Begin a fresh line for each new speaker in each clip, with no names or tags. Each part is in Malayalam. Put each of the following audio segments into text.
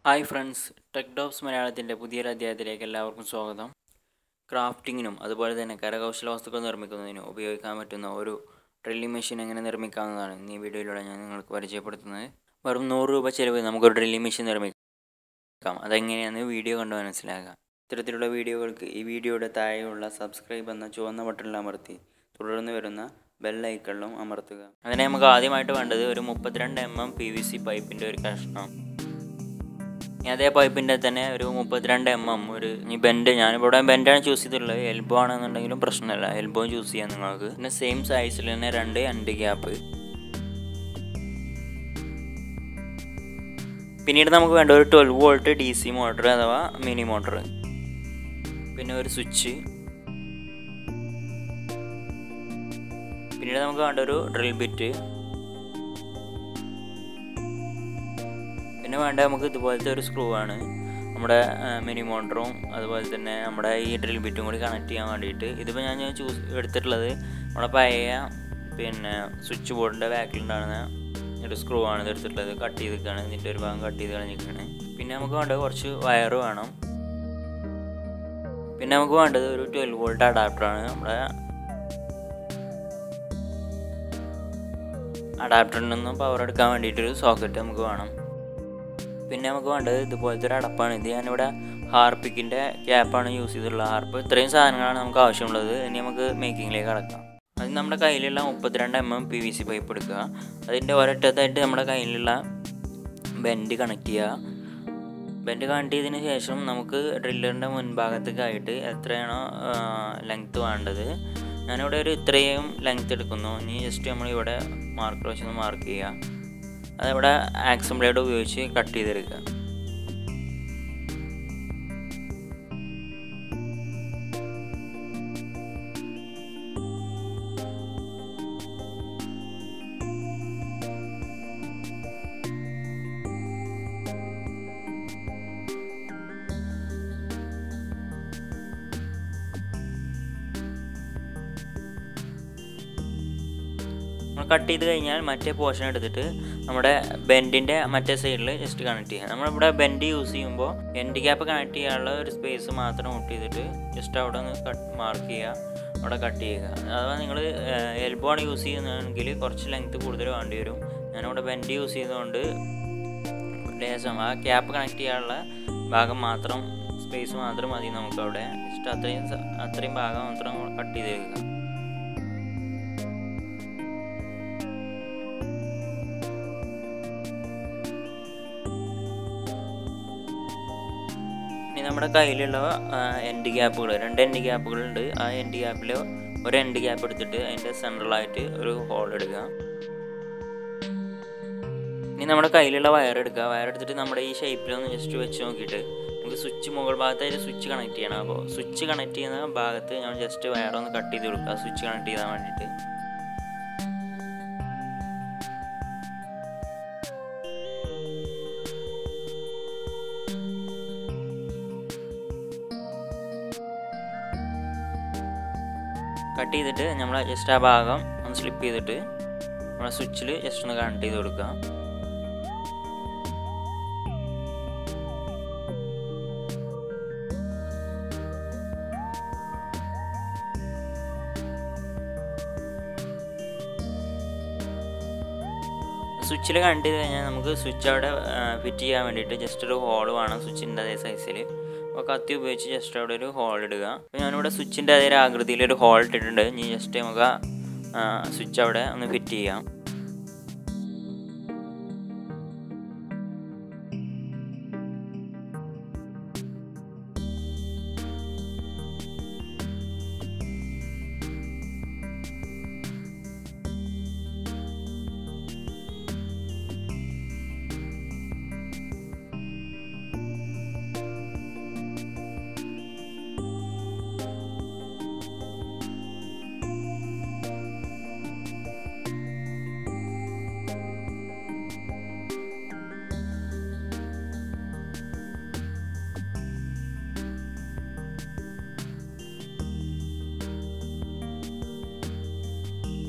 ഹായ് ഫ്രണ്ട്സ് ടെക് ഡോപ്സ് മലയാളത്തിൻ്റെ പുതിയൊരു അധ്യായത്തിലേക്ക് എല്ലാവർക്കും സ്വാഗതം ക്രാഫ്റ്റിങ്ങിനും അതുപോലെ തന്നെ കരകൗശല വസ്തുക്കൾ നിർമ്മിക്കുന്നതിനും ഉപയോഗിക്കാൻ പറ്റുന്ന ഒരു ഡ്രില്ലിംഗ് മെഷീൻ എങ്ങനെ നിർമ്മിക്കാവുന്നതാണ് ഇന്ന് ഈ വീഡിയോയിലൂടെ ഞാൻ നിങ്ങൾക്ക് പരിചയപ്പെടുത്തുന്നത് വെറും നൂറ് രൂപ ചിലവ് നമുക്കൊരു ഡ്രില്ലിംഗ് മെഷീൻ നിർമ്മിക്കാം അതെങ്ങനെയാണെന്ന് വീഡിയോ കണ്ട് മനസ്സിലാക്കാം ഇത്തരത്തിലുള്ള വീഡിയോകൾക്ക് ഈ വീഡിയോയുടെ താഴെയുള്ള സബ്സ്ക്രൈബ് എന്ന ചുവന്ന ബട്ടണിൽ അമർത്തി തുടർന്ന് വരുന്ന ബെൽ ഐക്കണിലും അമർത്തുക അതിനെ നമുക്ക് ആദ്യമായിട്ട് വേണ്ടത് ഒരു മുപ്പത്തിരണ്ട് M M P V C പൈപ്പിൻ്റെ ഒരു കഷ്ണം ഇനി അതേ പൈപ്പിൻ്റെ തന്നെ ഒരു മുപ്പത്തിരണ്ട് എം എം ഒരു ഇനി ബെൻഡ് ഞാനിവിടെ ബെൻഡാണ് ചൂസ് ചെയ്തിട്ടുള്ളത് എൽബോ ആണെന്നുണ്ടെങ്കിലും പ്രശ്നമില്ല എൽബോ ചൂസ് ചെയ്യാം നിങ്ങൾക്ക് പിന്നെ സെയിം സൈസിൽ തന്നെ രണ്ട് എൻഡ് ഗ്യാപ്പ് പിന്നീട് നമുക്ക് വേണ്ട ഒരു twelve volt D C motor അഥവാ മിനി മോട്ടർ പിന്നെ ഒരു സ്വിച്ച് പിന്നീട് നമുക്ക് വേണ്ട ഒരു ഡ്രിൽ ബിറ്റ് പിന്നെ വേണ്ട നമുക്ക് ഇതുപോലത്തെ ഒരു സ്ക്രൂ ആണ് നമ്മുടെ മിനി മോട്ടറും അതുപോലെ തന്നെ നമ്മുടെ ഈ ഡ്രിൽ ബിറ്റും കൂടി കണക്ട് ചെയ്യാൻ വേണ്ടിയിട്ട് ഇതിപ്പോൾ ഞാൻ ചൂസ് എടുത്തിട്ടുള്ളത് നമ്മുടെ പഴയ പിന്നെ സ്വിച്ച് ബോർഡിൻ്റെ ബാക്കിലുണ്ടാകുന്ന ഒരു സ്ക്രൂ ആണ് ഇത് എടുത്തിട്ടുള്ളത് കട്ട് ചെയ്തിരിക്കുകയാണ് ഇതിൻ്റെ ഒരു ഭാഗം കട്ട് ചെയ്ത് കളഞ്ഞിരിക്കുകയാണ് പിന്നെ നമുക്ക് വേണ്ടത് കുറച്ച് വയർ വേണം പിന്നെ നമുക്ക് വേണ്ടത് ഒരു ട്വൽവ് വോൾട്ട് അഡാപ്റ്ററാണ് നമ്മുടെ അഡാപ്റ്ററിൽ നിന്നും പവർ എടുക്കാൻ വേണ്ടിയിട്ടൊരു സോക്കറ്റ് നമുക്ക് വേണം പിന്നെ നമുക്ക് വേണ്ടത് ഇതുപോലത്തെ ഒരു അടപ്പാണ് ഇത് ഞാനിവിടെ ഹാർപ്പിക്കിൻ്റെ ക്യാപ്പാണ് യൂസ് ചെയ്തിട്ടുള്ളത് ഹാർപ്പ് ഇത്രയും സാധനങ്ങളാണ് നമുക്ക് ആവശ്യമുള്ളത് ഇനി നമുക്ക് മേക്കിങ്ങിലേക്ക് കടക്കാം അത് നമ്മുടെ കയ്യിലുള്ള മുപ്പത്തിരണ്ട് M M P V C pipe എടുക്കുക അതിൻ്റെ ഒരറ്റത്തായിട്ട് നമ്മുടെ കയ്യിലുള്ള ബെൻഡ് കണക്ട് ചെയ്യുക ബെൻഡ് കണക്ട് ചെയ്തതിന് ശേഷം നമുക്ക് ഡ്രില്ലറിൻ്റെ മുൻഭാഗത്തേക്കായിട്ട് എത്രയാണോ ലെങ്ത്ത് വേണ്ടത് ഞാനിവിടെ ഒരു ഇത്രയും ലെങ്ത്ത് എടുക്കുന്നു ഇനി ജസ്റ്റ് നമ്മൾ ഇവിടെ മാർക്കർ വെച്ചൊന്ന് മാർക്ക് ചെയ്യുക അതിവിടെ ആക്സം ബ്ലേഡ് ഉപയോഗിച്ച് കട്ട് ചെയ്തെടുക്കുക നമ്മൾ കട്ട് ചെയ്ത് കഴിഞ്ഞാൽ മറ്റേ പോർഷൻ എടുത്തിട്ട് നമ്മുടെ ബെൻഡിൻ്റെ മറ്റേ സൈഡിൽ ജസ്റ്റ് കണക്ട് ചെയ്യുക നമ്മളിവിടെ ബെൻഡ് യൂസ് ചെയ്യുമ്പോൾ എൻഡ് ക്യാപ്പ് കണക്ട് ചെയ്യാനുള്ള ഒരു സ്പേസ് മാത്രം ഔട്ട് ചെയ്തിട്ട് ജസ്റ്റ് അവിടെ ഒന്ന് കട്ട് മാർക്ക് ചെയ്യുക അവിടെ കട്ട് ചെയ്യുക അഥവാ നിങ്ങൾ എൽബോ ആണ് യൂസ് ചെയ്യുന്നതെങ്കിൽ കുറച്ച് ലെങ്ത്ത് കൂടുതൽ വേണ്ടി വരും ഞാനിവിടെ ബെൻഡ് യൂസ് ചെയ്തുകൊണ്ട് ലേശം ആ ക്യാപ്പ് കണക്ട് ചെയ്യാനുള്ള ഭാഗം മാത്രം സ്പേസ് മാത്രം മതി നമുക്കവിടെ ജസ്റ്റ് അത്രയും അത്രയും ഭാഗം മാത്രം കട്ട് ചെയ്ത് വെക്കുക ഇനി നമ്മുടെ കയ്യിലുള്ള എൻഡ് ഗ്യാപ്പുകൾ രണ്ട് എൻഡ് ഗ്യാപ്പുകളുണ്ട് ആ എൻഡ് ഗ്യാപ്പിൽ ഒരു എൻഡ് ഗ്യാപ്പ് എടുത്തിട്ട് അതിൻ്റെ സെൻട്രലായിട്ട് ഒരു ഹോൾ എടുക്കുക ഇനി നമ്മുടെ കയ്യിലുള്ള വയർ എടുക്കുക വയർ എടുത്തിട്ട് നമ്മുടെ ഈ ഷേപ്പിലൊന്ന് ജസ്റ്റ് വെച്ച് നോക്കിയിട്ട് നമുക്ക് സ്വിച്ച് മുകൾ ഭാഗത്തായിട്ട് സ്വിച്ച് കണക്ട് ചെയ്യണം അപ്പോൾ സ്വിച്ച് കണക്ട് ചെയ്യുന്ന ഭാഗത്ത് ഞാൻ ജസ്റ്റ് വയറൊന്ന് കട്ട് ചെയ്ത് കൊടുക്കുക സ്വിച്ച് കണക്ട് ചെയ്യാൻ വേണ്ടിയിട്ട് കട്ട് ചെയ്തിട്ട് നമ്മൾ ജസ്റ്റ് ആ ഭാഗം ഒന്ന് സ്ലിപ്പ് ചെയ്തിട്ട് നമ്മുടെ സ്വിച്ചിൽ ജസ്റ്റ് ഒന്ന് കണക്ട് ചെയ്ത് കൊടുക്കുക സ്വിച്ചിൽ കണക്ട് ചെയ്ത് കഴിഞ്ഞാൽ നമുക്ക് സ്വിച്ച് അവിടെ ഫിറ്റ് ചെയ്യാൻ വേണ്ടിയിട്ട് ജസ്റ്റ് ഒരു ഹോൾ വേണം സ്വിച്ചിൻ്റെ അതേ സൈസിൽ അപ്പോൾ കത്തി ഉപയോഗിച്ച് ജസ്റ്റ് അവിടെ ഒരു ഹോൾ ഇടുക അപ്പോൾ ഞാനിവിടെ സ്വിച്ചിൻ്റെ അതേ ആകൃതിയിൽ ഒരു ഹോൾ ഇട്ടിട്ടുണ്ട് ഇനി ജസ്റ്റ് നമുക്ക് സ്വിച്ച് അവിടെ ഒന്ന് ഫിറ്റ് ചെയ്യാം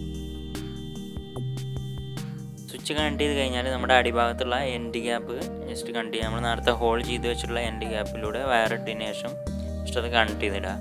സ്വിച്ച് കണക്ട് ചെയ്ത് കഴിഞ്ഞാൽ നമ്മുടെ അടിഭാഗത്തുള്ള എൻഡ് ഗ്യാപ്പ് ജസ്റ്റ് കണക്ട് ചെയ്യാം നമ്മൾ നേരത്തെ ഹോൾ ചെയ്ത് വെച്ചിട്ടുള്ള എൻഡ് ഗ്യാപ്പിലൂടെ വയർ ഇട്ടതിന് ശേഷം ജസ്റ്റ് അത് കണക്ട് ചെയ്തിടാം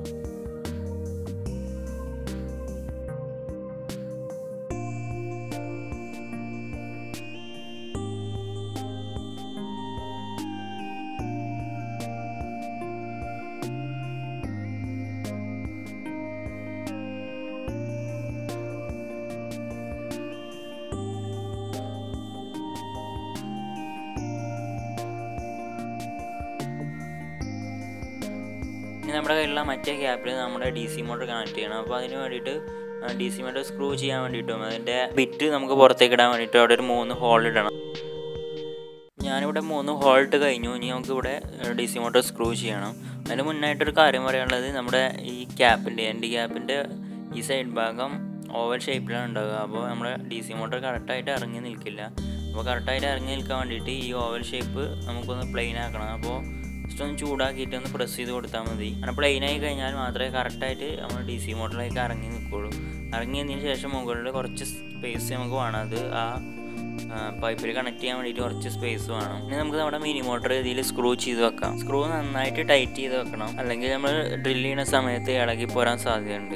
ഇനി നമ്മുടെ കയ്യിലുള്ള മറ്റേ ക്യാപ്പിൽ നമ്മുടെ ഡി സി മോട്ടർ കണക്ട് ചെയ്യണം അപ്പോൾ അതിന് വേണ്ടിയിട്ട് ഡി സി മോട്ടർ സ്ക്രൂ ചെയ്യാൻ വേണ്ടിയിട്ടും അതിൻ്റെ ബിറ്റ് നമുക്ക് പുറത്തേക്ക് ഇടാൻ വേണ്ടിയിട്ട് അവിടെ ഒരു മൂന്ന് ഹോൾ ഇടണം ഞാനിവിടെ മൂന്ന് ഹോൾ ഇട്ട് കഴിഞ്ഞു ഇനി നമുക്ക് ഇവിടെ ഡി സി മോട്ടർ സ്ക്രൂ ചെയ്യണം അതിന് മുന്നായിട്ടൊരു കാര്യം പറയാനുള്ളത് നമ്മുടെ ഈ ക്യാപ്പിൻ്റെ എൻ്റെ ക്യാപ്പിൻ്റെ ഈ സൈഡ് ഭാഗം ഓവൽ ഷേപ്പിലാണ് ഉണ്ടാവുക അപ്പോൾ നമ്മുടെ ഡി സി മോട്ടർ കറക്റ്റായിട്ട് ഇറങ്ങി നിൽക്കില്ല അപ്പോൾ കറക്റ്റായിട്ട് ഇറങ്ങി നിൽക്കാൻ വേണ്ടിയിട്ട് ഈ ഓവൽ ഷേപ്പ് നമുക്കൊന്ന് പ്ലെയിൻ ആക്കണം അപ്പോൾ ജസ്റ്റ് ഒന്ന് ചൂടാക്കിയിട്ട് ഒന്ന് പ്രസ് ചെയ്ത് കൊടുത്താൽ മതി അങ്ങനെ പ്ലെയിൻ ആയി കഴിഞ്ഞാൽ മാത്രമേ കറക്റ്റായിട്ട് നമ്മൾ ഡി സി മോട്ടറിലേക്ക് ഇറങ്ങി നിൽക്കുകയുള്ളൂ ഇറങ്ങി വന്നതിന് ശേഷം മുകളിൽ കുറച്ച് സ്പേസ് നമുക്ക് വേണം അത് ആ പൈപ്പിൽ കണക്ട് ചെയ്യാൻ വേണ്ടിയിട്ട് കുറച്ച് സ്പേസ് വേണം ഇനി നമുക്ക് നമ്മുടെ മിനി മോട്ടർ ഇതിൽ സ്ക്രൂ ചെയ്ത് വെക്കാം സ്ക്രൂ നന്നായിട്ട് ടൈറ്റ് ചെയ്ത് വെക്കണം അല്ലെങ്കിൽ നമ്മൾ ഡ്രിൽ ചെയ്യുന്ന സമയത്ത് ഇളകി പോരാൻ സാധ്യതയുണ്ട്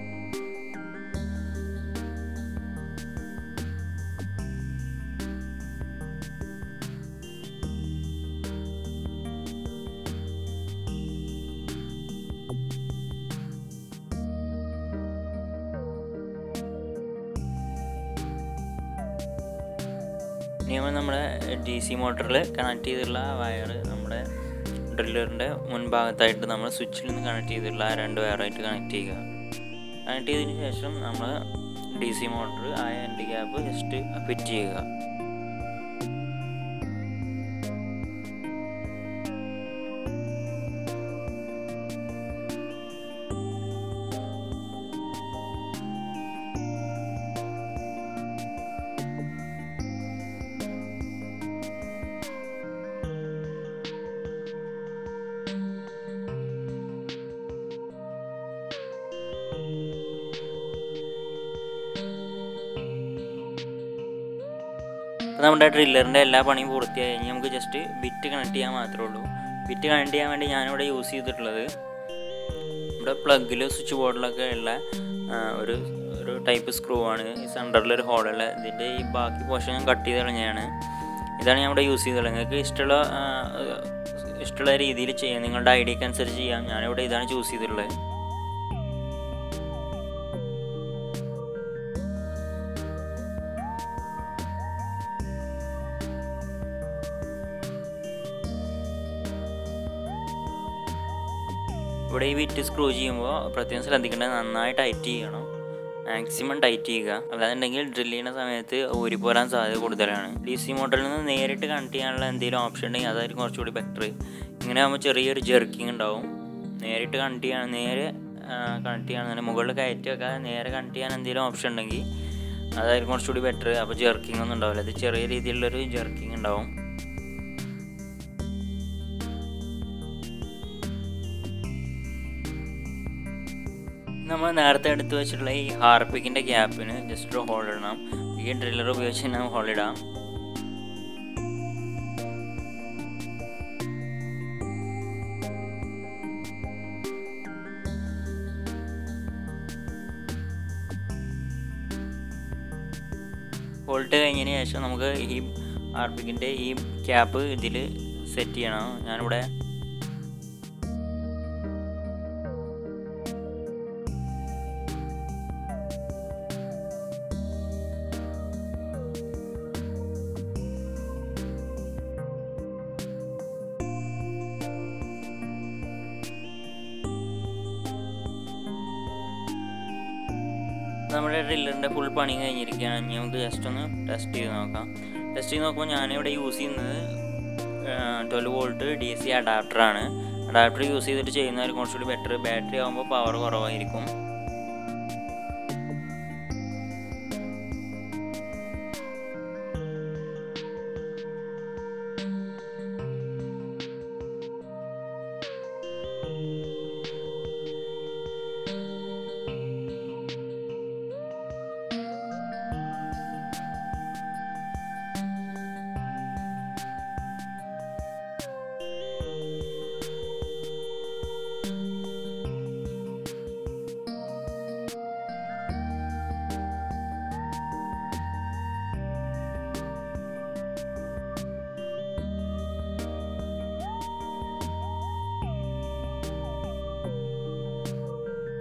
ഇനി നമ്മൾ നമ്മുടെ ഡി സി മോട്ടറിൽ കണക്ട് ചെയ്തിട്ടുള്ള വയർ നമ്മുടെ ഡ്രില്ലറിൻ്റെ മുൻഭാഗത്തായിട്ട് നമ്മൾ സ്വിച്ചിൽ നിന്ന് കണക്ട് ചെയ്തിട്ടുള്ള ആ രണ്ട് വയറായിട്ട് കണക്ട് ചെയ്യുക കണക്ട് ചെയ്തതിന് ശേഷം നമ്മൾ ഡി സി മോട്ടർ ആ എൻഡ് ഗ്യാപ്പ് ജസ്റ്റ് ഫിറ്റ് ചെയ്യുക അപ്പോൾ നമ്മുടെ ഡ്രില്ലറിൻ്റെ എല്ലാ പണിയും പൂർത്തിയായി കഴിഞ്ഞ് നമുക്ക് ജസ്റ്റ് ബിറ്റ് കണക്ട് ചെയ്യാൻ മാത്രമേ ഉള്ളൂ ബിറ്റ് കണക്ട് ചെയ്യാൻ വേണ്ടി ഞാനിവിടെ യൂസ് ചെയ്തിട്ടുള്ളത് നമ്മുടെ പ്ലഗിൽ സ്വിച്ച് ബോർഡിലൊക്കെ ഉള്ള ആ, ഒരു ഒരു ടൈപ്പ് സ്ക്രൂ ആണ് ഈ സെൻറ്ററിലൊരു ഹോളുള്ള ഇതിൻ്റെ ഈ ബാക്കി പോർഷൻ ഞാൻ കട്ട് ചെയ്ത് കളഞ്ഞതാണ് ഇതാണ് ഞാൻ ഇവിടെ യൂസ് ചെയ്തിട്ടുള്ളത് നിങ്ങൾക്ക് ഇഷ്ടമുള്ള ആ, ഇഷ്ടമുള്ള രീതിയിൽ ചെയ്യാം നിങ്ങളുടെ ഐഡിയക്ക് അനുസരിച്ച് ചെയ്യാം ഞാനിവിടെ ഇതാണ് ചൂസ് ചെയ്തിട്ടുള്ളത് ഇവിടെ ഈ വിറ്റ് സ്ക്രൂ ചെയ്യുമ്പോൾ പ്രത്യേകം ശ്രദ്ധിക്കേണ്ടത് നന്നായി ടൈറ്റ് ചെയ്യണം മാക്സിമം ടൈറ്റ് ചെയ്യുക അല്ലാന്നുണ്ടെങ്കിൽ ഡ്രിൽ ചെയ്യുന്ന സമയത്ത് ഊരിപ്പോരാൻ സാധ്യത കൂടുതലാണ് ഡി സി മോട്ടറിൽ നിന്ന് നേരിട്ട് കണക്ട് ചെയ്യാനുള്ള എന്തെങ്കിലും ഓപ്ഷൻ ഉണ്ടെങ്കിൽ അതായിരിക്കും കുറച്ചുകൂടി ബെറ്റർ ഇങ്ങനെ ആകുമ്പോൾ ചെറിയൊരു ജെർക്കിങ് ഉണ്ടാവും നേരിട്ട് കണക്ട് ചെയ്യാൻ നേരെ കണക്ട് ചെയ്യാൻ മുകളിൽ കയറ്റി വെക്കാതെ നേരെ കണക്ട് ചെയ്യാൻ എന്തെങ്കിലും ഓപ്ഷൻ ഉണ്ടെങ്കിൽ അതായിരിക്കും കുറച്ചുകൂടി ബെറ്റർ അപ്പോൾ ജെർക്കിംഗ് ഒന്നും ഉണ്ടാവില്ല ഇത് ചെറിയ രീതിയിലുള്ളൊരു ജെർക്കിംഗ് ഉണ്ടാവും നമ്മൾ നേരത്തെ എടുത്ത് വെച്ചിട്ടുള്ള ഈ ഹാർപ്പിക്കിൻ്റെ ഗ്യാപ്പിന് ജസ്റ്റ് ഒരു ഹോൾ ഇടണം ഈ ഡ്രില്ലർ ഉപയോഗിച്ച് തന്നെ ഹോൾ ഇടാം ഹോൾട്ട് കഴിഞ്ഞതിന് ശേഷം നമുക്ക് ഈ ഹാർപ്പിക്കിൻ്റെ ഈ ക്യാപ്പ് ഇതിൽ സെറ്റ് ചെയ്യണം ഞാനിവിടെ നമ്മുടെ ഡ്രില്ലറിൻ്റെ ഫുൾ പണി കഴിഞ്ഞിരിക്കുകയാണ് ഇനി നമുക്ക് ജസ്റ്റ് ഒന്ന് ടെസ്റ്റ് ചെയ്ത് നോക്കാം ടെസ്റ്റ് ചെയ്ത് നോക്കുമ്പോൾ ഞാനിവിടെ യൂസ് ചെയ്യുന്നത് ട്വൽവ് വോൾട്ട് ഡി സി അഡാപ്റ്ററാണ് അഡാപ്റ്റർ യൂസ് ചെയ്തിട്ട് ചെയ്യുന്നതായിരിക്കും കുറച്ചുകൂടി ബെറ്റർ ബാറ്ററി ആകുമ്പോൾ പവർ കുറവായിരിക്കും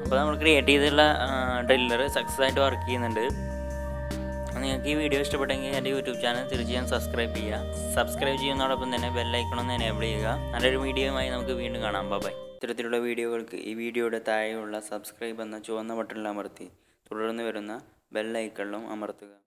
അപ്പോൾ നമ്മൾ ക്രിയേറ്റ് ചെയ്തിട്ടുള്ള ഡ്രില്ലർ സക്സസ് ആയിട്ട് വർക്ക് ചെയ്യുന്നുണ്ട് നിങ്ങൾക്ക് ഈ വീഡിയോ ഇഷ്ടപ്പെട്ടെങ്കിൽ എൻ്റെ യൂട്യൂബ് ചാനൽ തീർച്ചയായും സബ്സ്ക്രൈബ് ചെയ്യുക സബ്സ്ക്രൈബ് ചെയ്യുന്നതോടൊപ്പം തന്നെ ബെല്ലൈക്കണം ഒന്ന് എനേബിൾ ചെയ്യുക നല്ലൊരു വീഡിയോയുമായി നമുക്ക് വീണ്ടും കാണാം ബൈ ഇത്തരത്തിലുള്ള വീഡിയോകൾക്ക് ഈ വീഡിയോയുടെ താഴെയുള്ള സബ്സ്ക്രൈബ് എന്ന ചുവന്ന ബട്ടണിൽ അമർത്തി തുടർന്ന് വരുന്ന ബെല്ലൈക്കണിലും അമർത്തുക